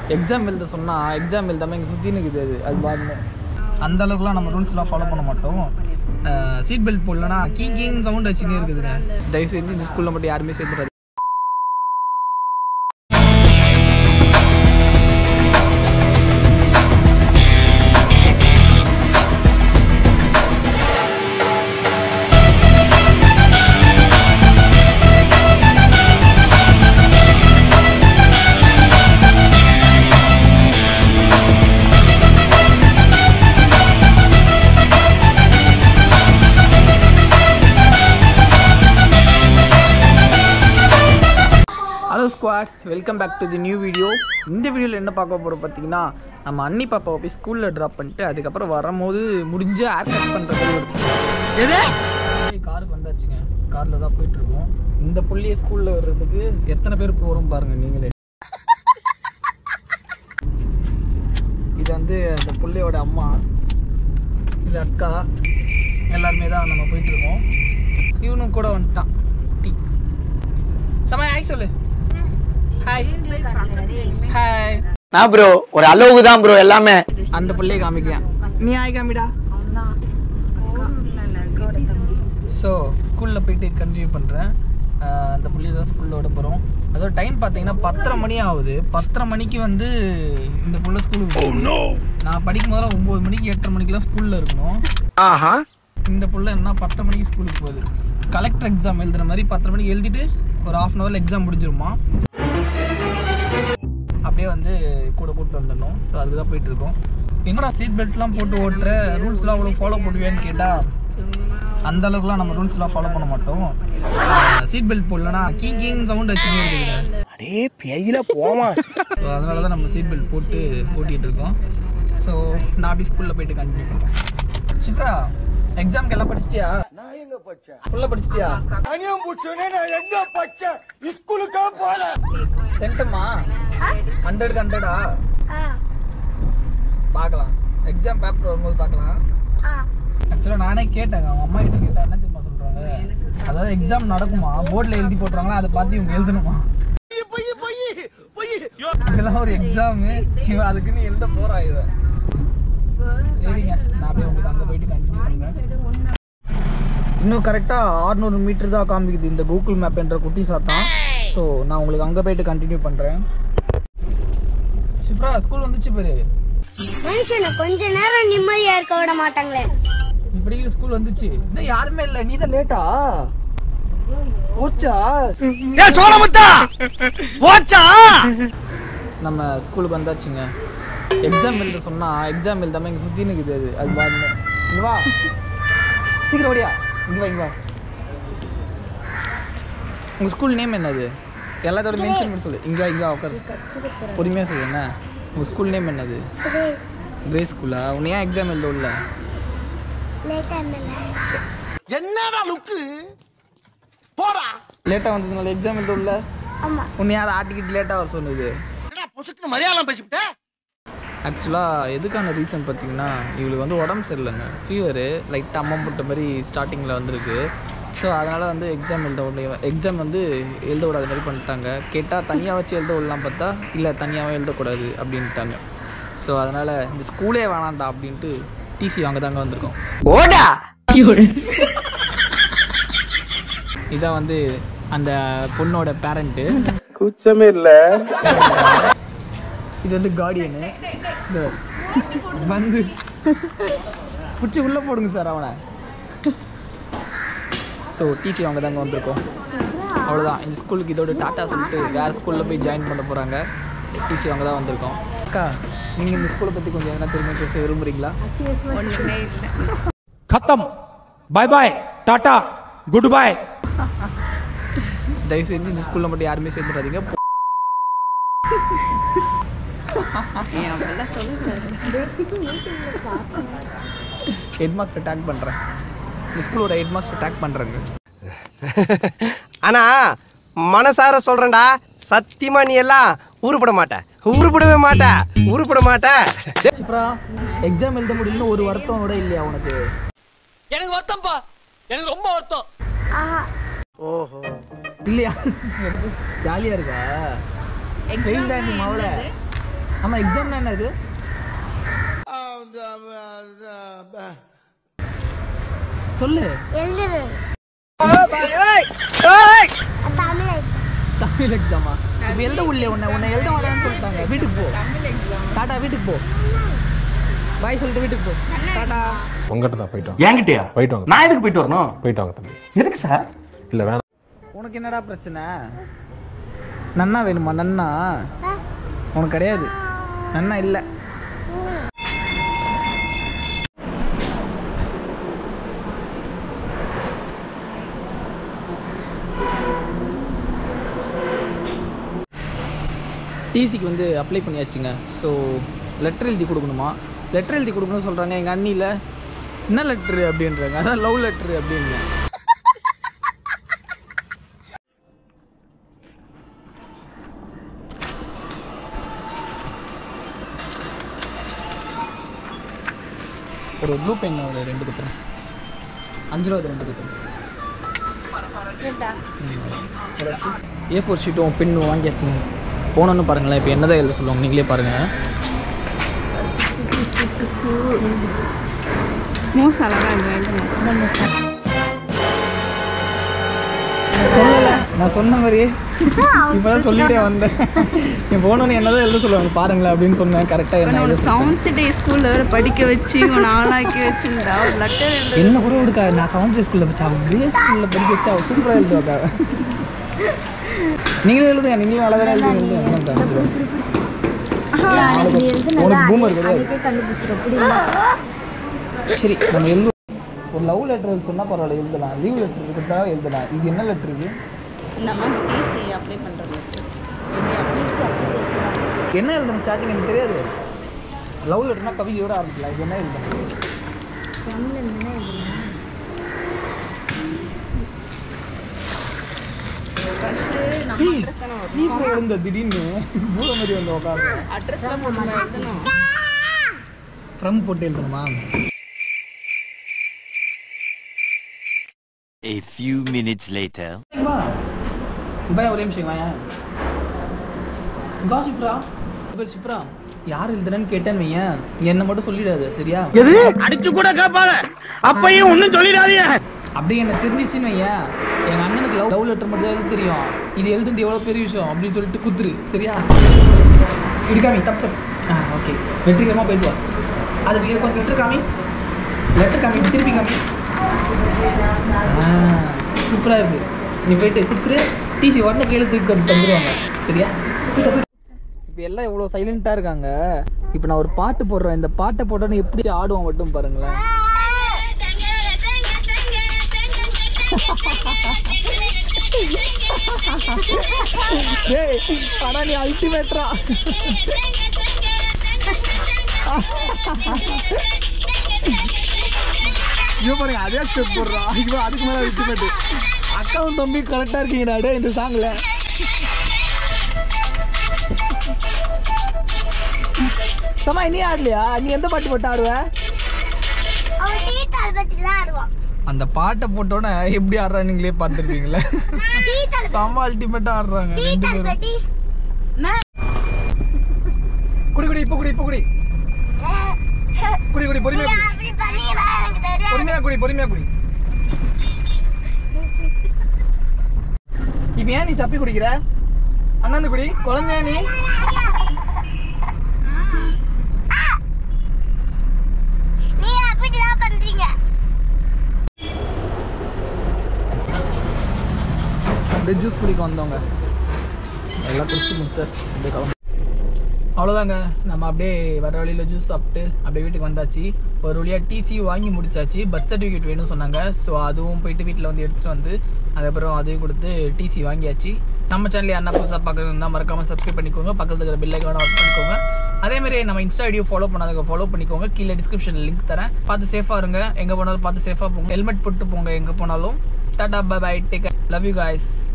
Exam எழுத சொன்னால் exam எழுதாமல் இங்கே சுற்றி நிற்குது அது அது பாருங்க அந்த அளவுக்குலாம் நம்ம ரூல்ஸ்லாம் ஃபாலோ பண்ண மாட்டோம் சீட் பெல்ட் போடலன்னா கீங் கீங் சவுண்ட் வச்சுன்னே இருக்குதுங்க தயவு செஞ்சு இந்த ஸ்கூலில் மட்டும் யாருமே சேர்த்துறாது hello squad welcome back to the new video இந்த வீடியோவில் என்ன பார்க்க போகிறோம் பார்த்தீங்கன்னா நம்ம அன்னி பாப்பாவை போய் ஸ்கூலில் ட்ராப் பண்ணிட்டு அதுக்கப்புறம் வரும்போது முடிஞ்ச ஏர் கட் பண்ணுற மாதிரி ஒரு எது காருக்கு வந்தாச்சுங்க காரில் தான் போயிட்டுருக்கோம் இந்த புள்ளியை ஸ்கூலில் வர்றதுக்கு எத்தனை பேர் போகிறோம் பாருங்கள் நீங்களே இது வந்து அந்த புள்ளையோட அம்மா இது அக்கா எல்லாருமே தான் நம்ம போயிட்டுருக்கோம் இவனும் கூட வந்துட்டான் டி சமய ஹாய் சொல்லு ஹாய் ஹாய் நான் ப்ரோ ஒரு அளவுக்கு தான் ப்ரோ எல்லாமே அந்த பிள்ளைய காமிக்கலாம் நீ ஹாய் காமிடா ஸோ ஸ்கூலில் போயிட்டு கண்டினியூ பண்ணுறேன் அந்த புள்ளைய தான் ஸ்கூலில் விட போகிறோம் அதோட டைம் பார்த்தீங்கன்னா பத்தரை மணி ஆகுது பத்தரை மணிக்கு வந்து இந்த புள்ள ஸ்கூலுக்கு போகுது நான் படிக்கும் போதெல்லாம் ஒம்பது மணிக்கு எட்டரை மணிக்கெலாம் ஸ்கூலில் இருக்கணும் ஆஹா இந்த புள்ள என்ன பத்தரை மணிக்கு ஸ்கூலுக்கு போகுது கலெக்டர் எக்ஸாம் எழுதுற மாதிரி பத்தரை மணிக்கு எழுதிட்டு ஒரு ஹாஃப் அன் ஹவரில் எக்ஸாம் முடிஞ்சிருமா அப்படியே வந்து கூட கூப்பிட்டு வந்துடணும் ஸோ அதுக்கு தான் போயிட்டு இருக்கோம் என்னடா சீட் பெல்ட்லாம் போட்டு ஓட்டுற ரூல்ஸ்லாம் அவ்வளோ ஃபாலோ பண்ணுவேன்னு கேட்டால் அந்த அளவுக்குலாம் நம்ம ரூல்ஸ்லாம் ஃபாலோ பண்ண மாட்டோம் சீட் பெல்ட் போடலன்னா கீங் கீங் சவுண்ட் வச்சுன்னே இருக்குது அடே பேயில போமா ஸோ அதனால தான் நம்ம சீட் பெல்ட் போட்டு ஓட்டிகிட்டு இருக்கோம் ஸோ நான் அப்படி ஸ்கூலில் போயிட்டு கண்டினியூ பண்ணுறேன் சித்ரா எக்ஸாம்க்கு எல்லாம் படிச்சிட்டியா நான் எங்க பச்சேன் ஃபுல்லாக படிச்சிட்டியா அனியம் பூச்சோனே நான் எங்க பச்சேன் ஸ்கூலுக்கு போல சென்டமா ஹண்ட்ரடுக்கு ஹண்ட்ரடா பார்க்கலாம் எக்ஸாம் பேப்பர் வரும்போது பார்க்கலாம் ஆக்சுவலாக நானே கேட்டேன் அவங்க அம்மா கிட்ட கேட்டேன் என்ன தெரியுமா சொல்கிறாங்க அதாவது எக்ஸாம் நடக்குமா போர்டில் எழுதி போட்டுருவாங்களா அதை பார்த்து இவங்க எழுதணுமா இதெல்லாம் ஒரு எக்ஸாமு இவன் அதுக்குன்னு எழுத போறா இவ சரிங்க நான் அப்படியே உங்களுக்கு அங்கே போயிட்டு கண்டினியூ பண்ணுறேன் இன்னும் கரெக்டாக 600 மீட்டர் தான் காமிக்குது இந்த கூகுள் மேப் என்ற குட்டி சாத்தான் ஸோ நான் உங்களுக்கு அங்கே போயிட்டு கண்டினியூ பண்ணுறேன் ஷிஃப்ரா ஸ்கூல் வந்துச்சு பேரு மனுஷனை கொஞ்ச நேரம் நிம்மதியா இருக்க விட மாட்டாங்களே இப்படி ஸ்கூல் வந்துச்சு இன்னும் யாருமே இல்லை நீ தான் லேட்டா போச்சா ஏ சோழமுத்தா போச்சா நம்ம ஸ்கூலுக்கு வந்தாச்சுங்க எக்ஸாம் எழுத சொன்னா எக்ஸாம் எழுதாம இங்க சுத்தி நிக்குது அது அது பாருங்க இங்க வா சீக்கிரம் ஓடியா இங்க வா இங்க வா உங்க ஸ்கூல் நேம் என்னது எல்லாத்தோட மென்ஷன் பண்ணி சொல்லு இங்க வா, இங்க வா, உட்காரு பொறுமையா சொல்லு என்ன உங்க ஸ்கூல் நேம் என்னது கிரே ஸ்கூலா உன்னை ஏன் எக்ஸாம் எழுத உள்ள லேட்டா இருந்தல என்னடா லுக்கு போடா லேட்டா வந்ததுனால எக்ஸாம் எழுத உள்ள ஆமா உன்னை யார் ஆட்டிக்கிட்டு லேட்டா வர சொன்னது என்னடா பொசுக்குன்னு மலையாளம் பேசிவிட்ட ஆக்சுவலாக எதுக்கான ரீசன் பார்த்தீங்கன்னா இவளுக்கு வந்து உடம்பு சரியில்லைங்க ஃபீவரு லைட்டாக அம்மா போட்ட மாதிரி ஸ்டார்டிங்கில் வந்திருக்கு ஸோ அதனால் வந்து எக்ஸாம் எழுத விட எக்ஸாம் வந்து எழுத விடாத மாதிரி பண்ணிட்டாங்க கேட்டால் தனியாக வச்சு எழுத விடலாம் பார்த்தா இல்லை தனியாகவே எழுதக்கூடாது அப்படின்ட்டாங்க ஸோ அதனால் இந்த ஸ்கூலே வேணாம்டா அப்படின்ட்டு டிசி வாங்க தாங்க வந்திருக்கோம் ஓடா இதான் வந்து அந்த பொண்ணோட பேரண்ட்டு குச்சமே இல்ல இது வந்து கார்டியனு இந்த வந்து பிடிச்சி உள்ளே போடுங்க சார் அவனை ஸோ டிசி அவங்க தாங்க வந்திருக்கோம் அவ்வளோதான் இந்த ஸ்கூலுக்கு இதோட டாட்டா சொல்லிட்டு வேறு ஸ்கூலில் போய் ஜாயின் பண்ண போகிறாங்க டிசி அவங்க தான் வந்திருக்கோம் அக்கா நீங்கள் இந்த ஸ்கூலை பற்றி கொஞ்சம் எதனா பெருமை பேச விரும்புகிறீங்களா खत्म bye bye tata goodbye தயவு செஞ்சு இந்த ஸ்கூலில் மட்டும் யாருமே சேர்ந்துடாதீங்க ஹெட் மாஸ்டர் டேக் பண்ணுறேன் இந்த ஸ்கூலோட ஹெட் மாஸ்டர் டேக் பண்ணுறேங்க ஆனா மனசார சொல்றேன்டா சத்தியமா நீ எல்லாம் உருப்பட மாட்ட உருப்படவே மாட்ட உருப்பட மாட்ட சிப்ரா எக்ஸாம் எழுத முடியலன்னு ஒரு வருத்தம் கூட இல்லையா உனக்கு எனக்கு வருத்தம்ப்பா எனக்கு ரொம்ப வருத்தம் ஆஹா இல்லையா ஜாலியா இருக்கா ஃபெயில் தான் நீ மவள ஆமாம் எக்ஸாம்னா என்ன இது சொல்லு எழுதுறது தமிழ் exam. தமிழ் எக்ஸாமா இப்போ எழுத உள்ளே உன்னை உன்னை எழுத வரேன்னு சொல்லிட்டாங்க வீட்டுக்கு போ டாடா வீட்டுக்கு போ பாய் சொல்லிட்டு வீட்டுக்கு போ டாடா உங்ககிட்ட தான் போயிட்டு வாங்க என்கிட்டயா போயிட்டு வாங்க நான் எதுக்கு போயிட்டு வரணும் போயிட்டு வாங்க தம்பி எதுக்கு சார் இல்லை வேணாம் உனக்கு என்னடா பிரச்சனை நன்னா வேணுமா நன்னா உனக்கு கிடையாது நன்னா இல்லை டிசிக்கு வந்து அப்ளை பண்ணியாச்சுங்க ஸோ லெட்டர் எழுதி கொடுக்கணுமா லெட்டர் எழுதி கொடுக்கணும்னு சொல்கிறாங்க எங்கள் அண்ணியில் என்ன லெட்ரு அப்படின்றாங்க அதான் லவ் லெட்ரு அப்படின்னு ஒரு ப்ளூ பென் ஒரு ரெண்டு குத்துறேன் அஞ்சு ரூபா ரெண்டு குத்துறேன் ஏ ஃபோர் ஷீட்டும் பெண்ணும் வாங்கியாச்சுங்க போனோன்னு பாருங்களேன் இப்போ என்னதான் எழுத சொல்லுவாங்க நீங்களே பாருங்கள் மூஸ் அழகா இல்லை சொல்லல நான் சொன்ன மாதிரியே இப்போதான் சொல்லிட்டே வந்தேன் என் போனோன்னு என்னதான் எழுத சொல்லுவாங்க பாருங்களேன் அப்படின்னு சொன்னேன் கரெக்டாக என்ன ஒரு எழுத செவன்த் டே ஸ்கூல்ல வேற படிக்க வச்சு உன்னை ஆளாக்கி வச்சிருந்தா ஒரு லெட்டர் எழுத என்ன கூட கொடுக்கா நான் செவன்த் ஸ்கூலில் வச்சா அவன் டே ஸ்கூலில் படிக்க வச்சு அவள் சூப்பராக எழுதுவாக்கா நீங்களும் எழுதுங்க நீங்களும் நல்லா தானே எழுதுங்க எழுதுங்க உனக்கு பூமர் கிடையாது சரி நம்ம எழுது ஒரு லவ் லெட்டர் சொன்னால் பரவாயில்ல எழுதலாம் லீவ் லெட்டர் கொடுத்தா எழுதலாம் இது என்ன லெட்டர் இது இந்த மாதிரி டிசி அப்ளை பண்றது எப்படி அப்ளை என்ன எழுதணும் ஸ்டார்டிங் எனக்கு தெரியாது லவ் லெட்டர்னா கவிதையோட ஆரம்பிக்கலாம் இது என்ன எழுதணும் ஃபர்ஸ்ட் நம்ம டேய், அட்ரஸ் தானே வரும் நீ கூட எழுந்த திடீர்னு பூத மாதிரி வந்து உட்காரு அட்ரஸ்லாம் போட்டு எழுதணும் ஃப்ரம் போட்டு எழுதணுமா A few minutes later. பய ஒரே நிமிஷம் வாயேன் வா சிப்ரா பேர் சிப்ரா யார் எழுதுனேன்னு கேட்டேன்னு வையேன் என்னை மட்டும் சொல்லிடாது சரியா எது அடிச்சு கூட கேட்பாங்க அப்பையும் ஒண்ணும் சொல்லிடாதீங்க அப்படியே என்ன தெரிஞ்சிச்சுன்னு வையேன் எங்கள் அண்ணனுக்கு லவ் லவ் லெட்டர் மட்டும் தான் எழுத தெரியும் இது எழுதுறது எவ்வளோ பெரிய விஷயம் அப்படின்னு சொல்லிட்டு குத்துரு சரியா இடுக்காமி தப்பு தப்பு ஆ ஓகே வெற்றிகரமாக போயிட்டு வா அதுக்கு இது கொஞ்சம் லெட்டர் காமி லெட்டர் காமி திருப்பி காமி ஆ சூப்பராக இருக்கு நீ போயிட்டு கொடுத்துரு டிசி உடனே கீழே தூக்கி கொண்டு தந்துடுவாங்க சரியா இப்போ எல்லாம் எவ்வளோ சைலண்ட்டாக இருக்காங்க இப்போ நான் ஒரு பாட்டு போடுறேன் இந்த பாட்டை போட்டோன்னு எப்படி ஆடுவோம் மட்டும் பாருங்களேன் டேய் ஆனா நீ அல்டிமேட்ரா இவன் பாருங்க அதே ஸ்டெப் போடுறா இவன் அதுக்கு மேல அல்டிமேட் அக்காவும் தம்பி கரெக்டா இருக்கீங்கடா டே இந்த சாங்ல சமா நீ ஆடலையா நீ எந்த பாட்டு போட்டு ஆடுவ அவன் டீ தள்ளுபட்டில ஆடுவான் அந்த பாட்டை போட்டோன்னே எப்படி ஆடுறான்னு நீங்களே பார்த்துருப்பீங்களே டீ செம்ம அல்டிமேட்டா ஆடுறாங்க ரெண்டு பேரும் தள்ளுபட்டி குடி குடி இப்போ குடி இப்போ குடி குடி குடி பொறுமையா குடி அப்படி பண்ணீங்கன்னா எனக்கு தெரியாது பொறுமையா குடி பொறுமையா குடி இப்ப ஏன் நீ சப்பி குடிக்கிற அண்ணாந்து குடி குழந்தையா நீ நீ அப்படிதான் பண்றீங்க அப்படியே ஜூஸ் குடிக்க வந்தவங்க எல்லாம் குடிச்சு முடிச்சாச்சு அப்படியே கிளம்பு அவ்வளோதாங்க நம்ம அப்படியே வர வழியில் ஜூஸ் சாப்பிட்டு அப்படியே வீட்டுக்கு வந்தாச்சு ஒரு வழியாக டிசி வாங்கி முடிச்சாச்சு பர்த் சர்டிஃபிகேட் வேணும்னு சொன்னாங்க ஸோ அதுவும் போயிட்டு வீட்டில் வந்து எடுத்துகிட்டு வந்து அதுக்கப்புறம் அதையும் கொடுத்து டிசி வாங்கியாச்சு நம்ம சேனல் யாரா புதுசாக பார்க்குறதுனா மறக்காமல் சப்ஸ்கிரைப் பண்ணிக்கோங்க பக்கத்தில் இருக்கிற பில்லை கவனம் ஆஃப் பண்ணிக்கோங்க அதே மாதிரி நம்ம இன்ஸ்டா ஐடியோ ஃபாலோ பண்ணாதவங்க ஃபாலோ பண்ணிக்கோங்க கீழே டிஸ்கிரிப்ஷனில் லிங்க் தரேன் பார்த்து சேஃபாக இருங்க எங்கே போனாலும் பார்த்து சேஃபாக போங்க ஹெல்மெட் போட்டு போங்க எங்கே போனாலும் tata bye bye take love you guys